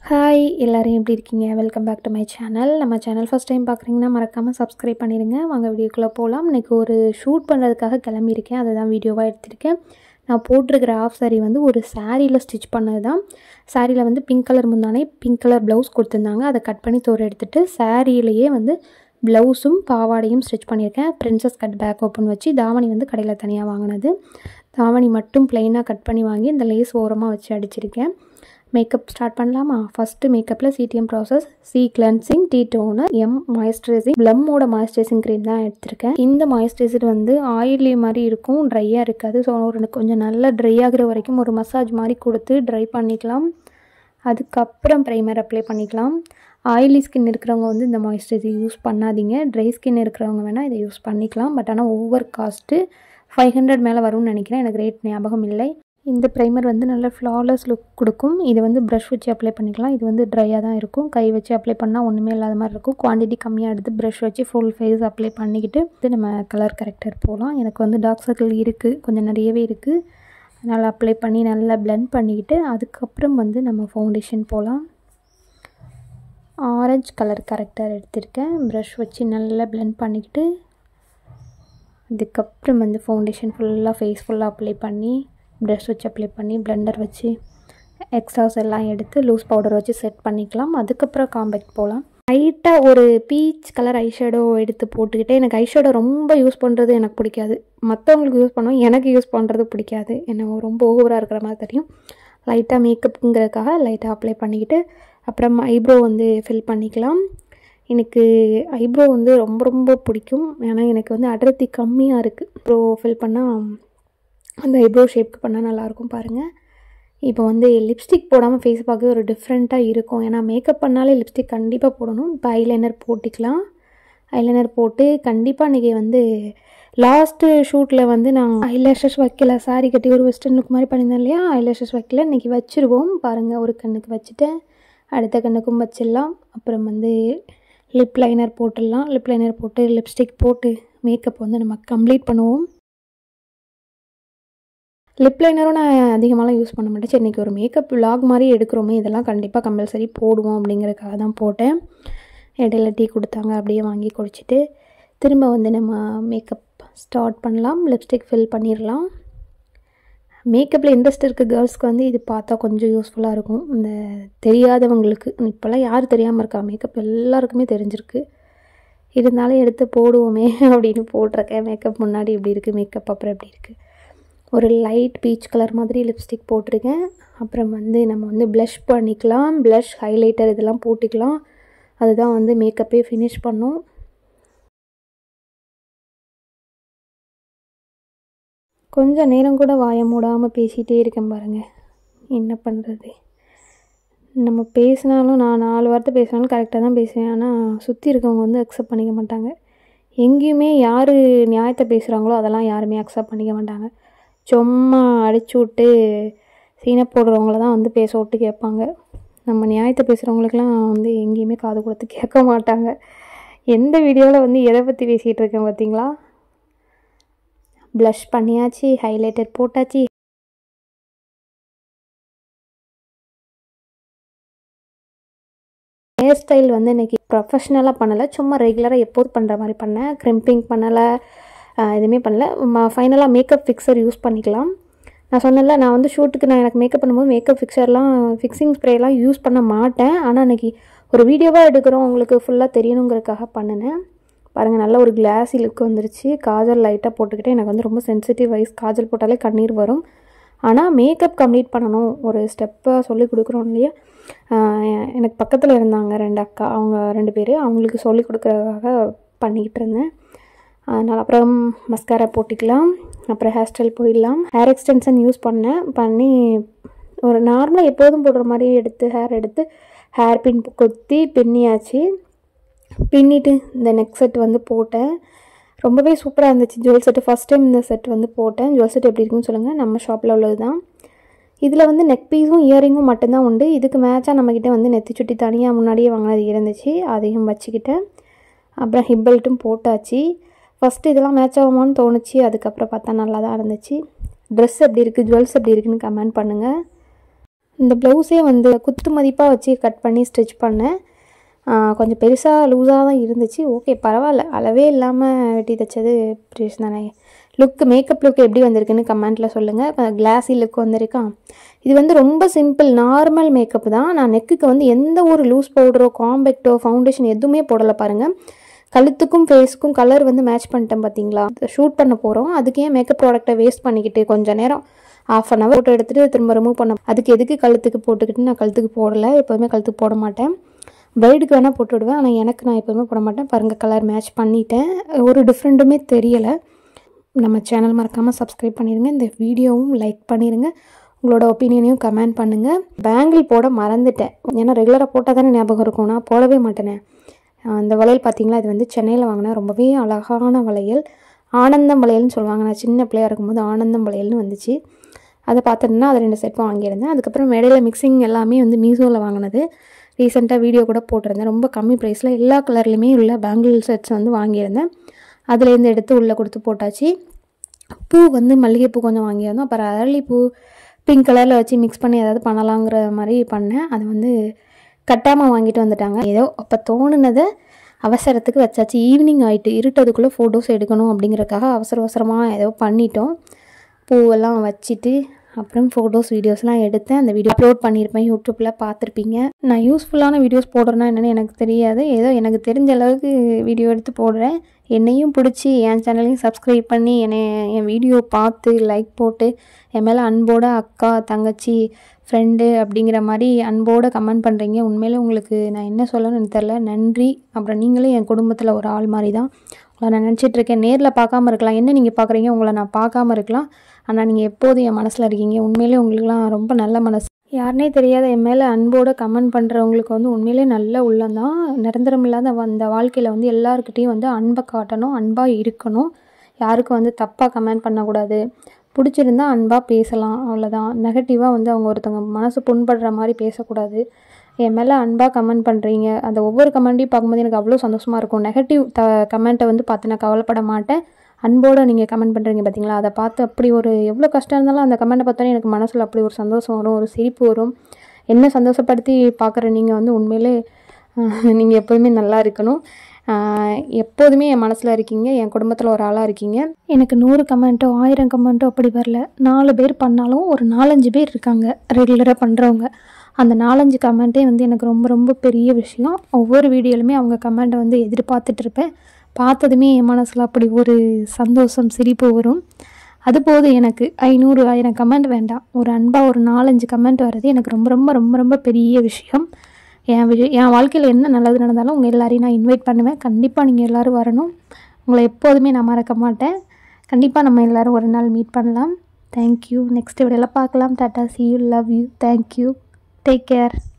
hi எல்லோரும் எப்படி இருக்கீங்க welcome back to my channel நம்ம சேனல் ஃபஸ்ட் டைம் பார்க்குறீங்கன்னா மறக்காமல் சப்ஸ்கிரைப் பண்ணிடுங்க வாங்க வீடியோக்குள்ளே போகலாம் இன்றைக்கி ஒரு ஷூட் பண்ணுறதுக்காக கிளம்பியிருக்கேன் அதை தான் வீடியோவாக எடுத்திருக்கேன் நான் போட்டிருக்கிற ஆஃப் saree வந்து ஒரு சாரியில் ஸ்டிச் பண்ணது தான் சாரியில் வந்து பிங்க் கலர் முந்தானே பிங்க் கலர் ப்ளவுஸ் கொடுத்துருந்தாங்க அதை கட் பண்ணி தோற எடுத்துகிட்டு சாரியிலேயே வந்து ப்ளவுஸும் பாவாடையும் ஸ்டிச் பண்ணியிருக்கேன் பிரின்சஸ் கட் பேக் ஓப்பன் வச்சு தாவணி வந்து கடையில் தனியாக வாங்கினது தாவணி மட்டும் ப்ளைனாக கட் பண்ணி வாங்கி இந்த லேஸ் ஓரமாக வச்சு அடிச்சிருக்கேன் மேக்கப் ஸ்டார்ட் பண்ணலாமா ஃபஸ்ட்டு மேக்கப்பில் CTM process C cleansing T toner M moisturising ப்ளம்மோட மாய்ஸ்சரைசிங் க்ரீம் தான் எடுத்திருக்கேன் இந்த மாய்ஸ்சரைசர் வந்து ஆயிலி மாதிரி இருக்கும் ட்ரையாக இருக்காது ஸோ ஒரு கொஞ்சம் நல்லா ட்ரை ஆகுற வரைக்கும் ஒரு மசாஜ் மாதிரி கொடுத்து ட்ரை பண்ணிக்கலாம் அதுக்கப்புறம் ப்ரைமர் அப்ளை பண்ணிக்கலாம் ஆயிலி ஸ்கின் இருக்கிறவங்க வந்து இந்த மாய்ஸ்சரைசர் யூஸ் பண்ணாதீங்க ட்ரை ஸ்கின் இருக்கிறவங்க வேணால் இதை யூஸ் பண்ணிக்கலாம் பட் ஆனால் ஓவர் காஸ்ட்டு ஃபைவ் ஹண்ட்ரட் மேலே வரும்னு நினைக்கிறேன் எனக்கு ரேட் ஞாபகம் இல்லை இந்த ப்ரைமர் வந்து நல்ல ஃப்ளாலெஸ் லுக் கொடுக்கும் இது வந்து ப்ரஷ் வச்சு அப்ளை பண்ணிக்கலாம் இது வந்து ட்ரையாக தான் இருக்கும் கை வச்சு அப்ளை பண்ணால் ஒன்றுமே இல்லாத மாதிரி இருக்கும் குவான்டிட்டி கம்மியாக எடுத்து ப்ரஷ் வச்சு ஃபுல் ஃபேஸ் அப்ளை பண்ணிக்கிட்டு இது நம்ம கலர் கரெக்டர் போகலாம் எனக்கு வந்து டார்க் சர்க்கிள் இருக்குது கொஞ்சம் நிறையவே இருக்குது அதனால் அப்ளை பண்ணி நல்லா பிளெண்ட் பண்ணிக்கிட்டு அதுக்கப்புறம் வந்து நம்ம ஃபவுண்டேஷன் போகலாம் ஆரஞ்சு கலர் கரெக்டர் எடுத்திருக்கேன் ப்ரஷ் வச்சு நல்லா பிளெண்ட் பண்ணிக்கிட்டு அதுக்கப்புறம் வந்து ஃபவுண்டேஷன் ஃபுல்லாக ஃபேஸ் ஃபுல்லாக அப்ளை பண்ணி ப்ரஷ் வச்சு அப்ளை பண்ணி பிளெண்டர் வச்சு எக்ஸ்ட்ராஸ் எல்லாம் எடுத்து லூஸ் பவுடர் வச்சு செட் பண்ணிக்கலாம் அதுக்கப்புறம் காம்பேக்ட் போகலாம் லைட்டாக ஒரு பீச் கலர் ஐஷேடோ எடுத்து போட்டுக்கிட்டு எனக்கு ஐஷேடோ ரொம்ப யூஸ் பண்ணுறது எனக்கு பிடிக்காது மற்றவங்களுக்கு யூஸ் பண்ணுவோம் எனக்கு யூஸ் பண்ணுறது பிடிக்காது என்ன ரொம்ப ஓவராக இருக்கிற மாதிரி தெரியும் லைட்டாக மேக்கப்புங்கிறதுக்காக லைட்டாக அப்ளை பண்ணிக்கிட்டு அப்புறம் ஐப்ரோ வந்து ஃபில் பண்ணிக்கலாம் எனக்கு ஐப்ரோ வந்து ரொம்ப ரொம்ப பிடிக்கும் ஏன்னா எனக்கு வந்து அடர்த்தி கம்மியாக இருக்குது ஐப்ரோ ஃபில் பண்ணால் அந்த ஐப்ரோ ஷேப்க்கு பண்ணால் நல்லாயிருக்கும் பாருங்கள் இப்போ வந்து லிப்ஸ்டிக் போடாமல் ஃபேஸ் பார்க்கவே ஒரு டிஃப்ரெண்ட்டாக இருக்கும் ஏன்னா மேக்கப் பண்ணாலே லிப்ஸ்டிக் கண்டிப்பாக போடணும் இப்போ ஐலைனர் போட்டுக்கலாம் ஐலைனர் போட்டு கண்டிப்பாக இன்றைக்கி வந்து லாஸ்ட்டு ஷூட்டில் வந்து நான் ஐலேஷஸ் வைக்கல சாரி கட்டி ஒரு வெஸ்டர்ன் லுக் மாதிரி பண்ணியிருந்தேன் இல்லையா ஐலேஷஸ் வைக்கல இன்றைக்கி வச்சுருவோம் பாருங்கள் ஒரு கண்ணுக்கு வச்சுட்டேன் அடுத்த கண்ணுக்கும் வச்சிடலாம் அப்புறம் வந்து லிப் லைனர் போட்டுடலாம் லிப் லைனர் போட்டு லிப்ஸ்டிக் போட்டு மேக்கப் வந்து நம்ம கம்ப்ளீட் பண்ணுவோம் லிப் லைனரும் நான் அதிகமாகலாம் யூஸ் பண்ண மாட்டேன் சரி இன்றைக்கி ஒரு மேக்கப் விலாக் மாதிரி எடுக்கிறோமே இதெல்லாம் கண்டிப்பாக கம்பல்சரி போடுவோம் அப்படிங்கிறதுக்காக தான் போட்டேன் இடையில டீ கொடுத்தாங்க அப்படியே வாங்கி குடிச்சிட்டு திரும்ப வந்து நம்ம மேக்கப் ஸ்டார்ட் பண்ணலாம் லிப்ஸ்டிக் ஃபில் பண்ணிடலாம் மேக்கப்பில் இன்ட்ரெஸ்ட் இருக்க கேர்ள்ஸ்க்கு வந்து இது பார்த்தா கொஞ்சம் யூஸ்ஃபுல்லாக இருக்கும் இந்த தெரியாதவங்களுக்கு இப்போல்லாம் யார் தெரியாமல் இருக்கா மேக்கப் எல்லாருக்குமே தெரிஞ்சிருக்கு இருந்தாலும் எடுத்து போடுவோமே அப்படின்னு போட்டிருக்கேன் மேக்கப் முன்னாடி இப்படி இருக்குது மேக்கப் அப்புறம் எப்படி இருக்குது ஒரு லைட் பீச் கலர் மாதிரி லிப்ஸ்டிக் போட்டிருக்கேன் அப்புறம் வந்து நம்ம வந்து ப்ளஷ் பண்ணிக்கலாம் ப்ளஷ் ஹைலைட்டர் இதெல்லாம் போட்டுக்கலாம் அதுதான் வந்து மேக்கப்பே ஃபினிஷ் பண்ணும் கொஞ்சம் நேரம் கூட வாய மூடாமல் பேசிகிட்டே இருக்கேன் பாருங்கள் என்ன பண்ணுறது நம்ம பேசினாலும் நான் நாலு வார்த்தை பேசினாலும் கரெக்டாக தான் பேசுவேன் ஆனால் சுற்றி இருக்கவங்க வந்து அக்செப்ட் பண்ணிக்க மாட்டாங்க எங்கேயுமே யார் நியாயத்தை பேசுகிறாங்களோ அதெல்லாம் யாருமே அக்செப்ட் பண்ணிக்க மாட்டாங்க சும்மா அடிச்சு விட்டு சீனை போடுறவங்கள தான் வந்து பேச விட்டு கேட்பாங்க நம்ம நியாயத்தை பேசுகிறவங்களுக்கெல்லாம் வந்து எங்கேயுமே காது கொடுத்து கேட்க மாட்டாங்க எந்த வீடியோவில் வந்து எதை பற்றி பேசிகிட்டு இருக்கேன் பார்த்தீங்களா ப்ளஷ் பண்ணியாச்சு ஹைலைட்டர் போட்டாச்சு ஹேர் ஸ்டைல் வந்து இன்றைக்கி ப்ரொஃபஷ்னலாக பண்ணலை சும்மா ரெகுலராக எப்போது பண்ணுற மாதிரி பண்ணேன் க்ரிம்பிங் பண்ணலை எதுவுமே பண்ணல ஃபைனலாக மேக்கப் ஃபிக்ஸர் யூஸ் பண்ணிக்கலாம் நான் சொன்னல நான் வந்து ஷூட்டுக்கு நான் எனக்கு மேக்கப் பண்ணும்போது மேக்கப் ஃபிக்ஸர்லாம் ஃபிக்ஸிங் ஸ்ப்ரேலாம் யூஸ் பண்ண மாட்டேன் ஆனால் அன்றைக்கி ஒரு வீடியோவாக எடுக்கிறோம் உங்களுக்கு ஃபுல்லாக தெரியணுங்கிறதுக்காக பண்ணினேன் பாருங்கள் நல்ல ஒரு கிளாஸி லுக் வந்துருச்சு காஜல் லைட்டாக போட்டுக்கிட்டே எனக்கு வந்து ரொம்ப சென்சிட்டிவ் வைஸ் காஜல் போட்டாலே கண்ணீர் வரும் ஆனால் மேக்கப் கம்ப்ளீட் பண்ணணும் ஒரு ஸ்டெப்பாக சொல்லி கொடுக்குறோம் இல்லையா எனக்கு பக்கத்தில் இருந்தாங்க ரெண்டு அக்கா அவங்க ரெண்டு பேர் அவங்களுக்கு சொல்லி கொடுக்குறதுக்காக பண்ணிக்கிட்டு இருந்தேன் அதனால் அப்புறம் மஸ்காரா போட்டுக்கலாம் அப்புறம் ஹேர் ஸ்டைல் போயிடலாம் ஹேர் எக்ஸ்டென்ஷன் யூஸ் பண்ணேன் பண்ணி ஒரு நார்மலாக எப்போதும் போடுற மாதிரி எடுத்து ஹேர் எடுத்து ஹேர் பின் கொத்தி பின்னியாச்சு பின்னிட்டு இந்த நெக் செட் வந்து போட்டேன் ரொம்பவே சூப்பராக இருந்துச்சு ஜுவல் செட்டு ஃபஸ்ட் டைம் இந்த செட் வந்து போட்டேன் ஜுவல் செட் எப்படி இருக்குன்னு சொல்லுங்கள் நம்ம ஷாப்பில் உள்ளது தான் இதில் வந்து நெக் பீஸும் இயரிங்கும் மட்டும்தான் உண்டு இதுக்கு மேட்சாக நம்மக்கிட்ட வந்து நெத்தி சுட்டி தனியாக முன்னாடியே வாங்கினது இருந்துச்சு அதையும் வச்சுக்கிட்டேன் அப்புறம் ஹிப்பல்ட்டும் போட்டாச்சு ஃபஸ்ட்டு இதெல்லாம் மேட்ச் ஆகுமான்னு தோணுச்சு அதுக்கப்புறம் பார்த்தா நல்லா தான் இருந்துச்சு ட்ரெஸ் எப்படி இருக்குது ஜுவல்ஸ் எப்படி இருக்குன்னு கமெண்ட் பண்ணுங்கள் இந்த ப்ளவுஸே வந்து குத்து மதிப்பாக வச்சு கட் பண்ணி ஸ்டிச் பண்ணேன் ஆஹ் கொஞ்சம் பெருசாக லூஸாக தான் இருந்துச்சு ஓகே பரவாயில்ல அளவே இல்லாமல் வெட்டி தைச்சது ப்ரீஸ் தானே லுக் மேக்கப் லுக் எப்படி வந்திருக்குன்னு கமெண்ட்டில் சொல்லுங்கள் கிளாஸி லுக் வந்திருக்கா இது வந்து ரொம்ப சிம்பிள் நார்மல் மேக்கப் தான் நான் நெக்குக்கு வந்து எந்த ஒரு லூஸ் பவுடரோ காம்பேக்டோ ஃபவுண்டேஷன் எதுவுமே போடலை பாருங்கள் கழுத்துக்கும் ஃபேஸ்க்கும் கலர் வந்து மேட்ச் பண்ணிட்டேன் பார்த்தீங்களா ஷூட் பண்ண போகிறோம் அதுக்கு ஏன் மேக்கப் ப்ராடக்ட்டை வேஸ்ட் பண்ணிக்கிட்டு கொஞ்ச நேரம் ஆஃப் அன் ஹவர் ஃபோட்டோ எடுத்துகிட்டு திரும்ப ரிமூவ் பண்ண அதுக்கு எதுக்கு கழுத்துக்கு போட்டுக்கிட்டு நான் கழுத்துக்கு போடலை எப்போதுமே கழுத்துக்கு போட மாட்டேன் பிரைடுக்கு வேணால் போட்டு விடுவேன் ஆனால் எனக்கு நான் எப்போதுமே போட மாட்டேன் பாருங்கள் கலர் மேட்ச் பண்ணிட்டேன் ஒரு டிஃப்ரெண்ட்டுமே தெரியலை நம்ம சேனல் மறக்காமல் சப்ஸ்கிரைப் பண்ணிடுங்க இந்த வீடியோவும் லைக் பண்ணிடுங்க உங்களோட ஒப்பீனியனையும் கமெண்ட் பண்ணுங்கள் பேங்கிள் போட மறந்துட்டேன் ஏன்னா ரெகுலராக போட்டால் தானே ஞாபகம் இருக்கும் நான் போடவே மாட்டேனே அந்த வளையல் பார்த்தீங்களா இது வந்து சென்னையில் வாங்கினேன் ரொம்பவே அழகான வளையல் ஆனந்தம் வளையல்னு சொல்லுவாங்க நான் சின்ன பிள்ளையா இருக்கும்போது ஆனந்தம் வளையல்னு வந்துச்சு அதை பார்த்துட்டுனா அது ரெண்டு செட் வாங்கியிருந்தேன் அதுக்கப்புறம் இடையில மிக்சிங் எல்லாமே வந்து மீஷோவில் வாங்கினது ரீசெண்டாக வீடியோ கூட போட்டிருந்தேன் ரொம்ப கம்மி ப்ரைஸில் எல்லா கலர்லேயுமே உள்ள பேங்கிள் செட்ஸ் வந்து வாங்கியிருந்தேன் அதுலேருந்து எடுத்து உள்ளே கொடுத்து போட்டாச்சு பூ வந்து மல்லிகைப்பூ கொஞ்சம் வாங்கியிருந்தோம் அப்புறம் அரளிப்பூ பிங்க் கலரில் வச்சு மிக்ஸ் பண்ணி ஏதாவது பண்ணலாங்கிற மாதிரி பண்ணேன் அது வந்து கட்டாமல் வாங்கிட்டு வந்துட்டாங்க ஏதோ அப்போ தோணுனதை அவசரத்துக்கு வச்சாச்சு ஈவினிங் ஆகிட்டு இருட்டதுக்குள்ளே ஃபோட்டோஸ் எடுக்கணும் அப்படிங்கிறதுக்காக அவசர அவசரமாக ஏதோ பண்ணிட்டோம் பூவெல்லாம் வச்சுட்டு அப்புறம் ஃபோட்டோஸ் வீடியோஸ்லாம் எடுத்தேன் அந்த வீடியோ அப்லோட் பண்ணியிருப்பேன் யூடியூப்பில் பார்த்துருப்பீங்க நான் யூஸ்ஃபுல்லான வீடியோஸ் போடுறேன்னா என்னென்னு எனக்கு தெரியாது ஏதோ எனக்கு தெரிஞ்ச அளவுக்கு வீடியோ எடுத்து போடுறேன் என்னையும் பிடிச்சி என் சேனலையும் சப்ஸ்கிரைப் பண்ணி என்னை என் வீடியோ பார்த்து லைக் போட்டு என் மேலே அன்போட அக்கா தங்கச்சி ஃப்ரெண்டு அப்படிங்கிற மாதிரி அன்போடு கமெண்ட் பண்ணுறீங்க உண்மையிலே உங்களுக்கு நான் என்ன சொல்லணும்னு எனக்கு தெரில நன்றி அப்புறம் நீங்களும் என் குடும்பத்தில் ஒரு ஆள் மாதிரி தான் உங்களை நான் நினச்சிட்டு இருக்கேன் நேரில் பார்க்காம இருக்கலாம் என்ன நீங்கள் பார்க்குறீங்க உங்களை நான் பார்க்காம இருக்கலாம் ஆனால் நீங்கள் எப்போதும் என் மனசில் இருக்கீங்க உண்மையிலே உங்களுக்குலாம் ரொம்ப நல்ல மனசு யாருனே தெரியாத என் மேலே அன்போடு கமெண்ட் பண்ணுறவங்களுக்கு வந்து உண்மையிலே நல்ல உள்ளம்தான் நிரந்தரம் இல்லாத அந்த வாழ்க்கையில் வந்து எல்லாருக்கிட்டேயும் வந்து அன்பை காட்டணும் அன்பாக இருக்கணும் யாருக்கும் வந்து தப்பாக கமெண்ட் பண்ணக்கூடாது பிடிச்சிருந்தா அன்பாக பேசலாம் அவ்வளோதான் நெகட்டிவாக வந்து அவங்க ஒருத்தவங்க மனசு புண்படுற மாதிரி பேசக்கூடாது என் மேலே அன்பாக கமெண்ட் பண்ணுறீங்க அந்த ஒவ்வொரு கமெண்ட்டையும் பார்க்கும்போது எனக்கு அவ்வளோ சந்தோஷமாக இருக்கும் நெகட்டிவ் த கமெண்ட்டை வந்து பார்த்து நான் கவலைப்பட மாட்டேன் அன்போடு நீங்கள் கமெண்ட் பண்ணுறீங்க பார்த்தீங்களா அதை பார்த்து அப்படி ஒரு எவ்வளோ கஷ்டம் இருந்தாலும் அந்த கமெண்ட்டை பார்த்தோன்னே எனக்கு மனசில் அப்படி ஒரு சந்தோஷம் வரும் ஒரு சிரிப்பு வரும் என்ன சந்தோஷப்படுத்தி பார்க்குற நீங்கள் வந்து உண்மையிலே நீங்கள் எப்போதுமே நல்லா இருக்கணும் ஆஹ் எப்போதுமே என் மனசில் இருக்கீங்க என் குடும்பத்தில் ஒரு ஆளாக இருக்கீங்க எனக்கு நூறு கமெண்ட்டோ ஆயிரம் கமெண்ட்டோ அப்படி வரல நாலு பேர் பண்ணாலும் ஒரு நாலஞ்சு பேர் இருக்காங்க ரெகுலராக பண்ணுறவங்க அந்த நாலஞ்சு கமெண்ட்டே வந்து எனக்கு ரொம்ப ரொம்ப பெரிய விஷயம் ஒவ்வொரு வீடியோலுமே அவங்க கமெண்ட்டை வந்து எதிர்பார்த்துட்டு இருப்பேன் பார்த்ததுமே என் மனசில் அப்படி ஒரு சந்தோஷம் சிரிப்பு வரும் அது போதும் எனக்கு ஐநூறு ஆயிரம் கமெண்ட் வேண்டாம் ஒரு அன்பாக ஒரு நாலஞ்சு கமெண்ட் வர்றது எனக்கு ரொம்ப ரொம்ப ரொம்ப ரொம்ப பெரிய விஷயம் என் வி என் வாழ்க்கையில் என்ன நல்லது நடந்தாலும் உங்கள் எல்லாரையும் நான் இன்வைட் பண்ணுவேன் கண்டிப்பாக நீங்கள் எல்லோரும் வரணும் உங்களை எப்போதுமே நான் மறக்க மாட்டேன் கண்டிப்பாக நம்ம எல்லோரும் ஒரு நாள் மீட் பண்ணலாம் தேங்க்யூ நெக்ஸ்ட் வீடியோவில் பார்க்கலாம் tata see you love you thank you take care